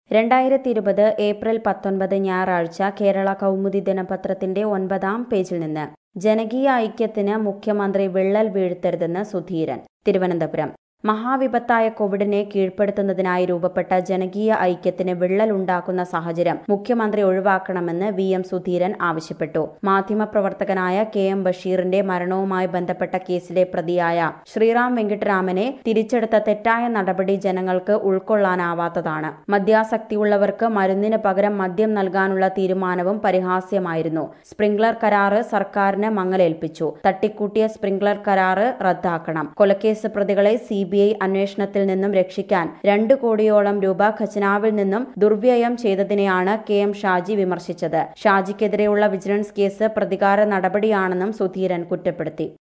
രണ്ടായിരത്തി ഇരുപത് ഏപ്രിൽ പത്തൊൻപത് ഞായറാഴ്ച കേരള കൗമുദി ദിനപത്രത്തിന്റെ ഒൻപതാം പേജിൽ നിന്ന് ജനകീയ ഐക്യത്തിന് മുഖ്യമന്ത്രി വിള്ളൽ വീഴ്ത്തരുതെന്ന് സുധീരൻ തിരുവനന്തപുരം മഹാവിപത്തായ കോവിഡിനെ കീഴ്പ്പെടുത്തുന്നതിനായി രൂപപ്പെട്ട ജനകീയ ഐക്യത്തിന് വിള്ളൽ ഉണ്ടാക്കുന്ന സാഹചര്യം മുഖ്യമന്ത്രി ഒഴിവാക്കണമെന്ന് വി എം സുധീരൻ ആവശ്യപ്പെട്ടു മാധ്യമപ്രവർത്തകനായ കെ എം ബഷീറിന്റെ മരണവുമായി ബന്ധപ്പെട്ട കേസിലെ പ്രതിയായ ശ്രീറാം വെങ്കിട്ടരാമനെ തിരിച്ചെടുത്ത തെറ്റായ നടപടി ജനങ്ങൾക്ക് ഉൾക്കൊള്ളാനാവാത്തതാണ് മദ്യാസക്തിയുള്ളവർക്ക് മരുന്നിന് പകരം മദ്യം നൽകാനുള്ള തീരുമാനവും പരിഹാസ്യമായിരുന്നു സ്പ്രിംഗ്ലർ കരാറ് സർക്കാരിന് മങ്ങലേൽപ്പിച്ചു തട്ടിക്കൂട്ടിയ സ്പ്രിംഗ്ലർ കരാറ് റദ്ദാക്കണം കൊലക്കേസ് പ്രതികളെ സി ബി ഐ അന്വേഷണത്തിൽ നിന്നും രക്ഷിക്കാൻ രണ്ട് കോടിയോളം രൂപ ഖജനാവിൽ നിന്നും ദുർവ്യയം ചെയ്തതിനെയാണ് കെ എം ഷാജി വിമർശിച്ചത് ഷാജിക്കെതിരെയുള്ള വിജിലൻസ് കേസ് പ്രതികാര നടപടിയാണെന്നും സുധീരൻ കുറ്റപ്പെടുത്തി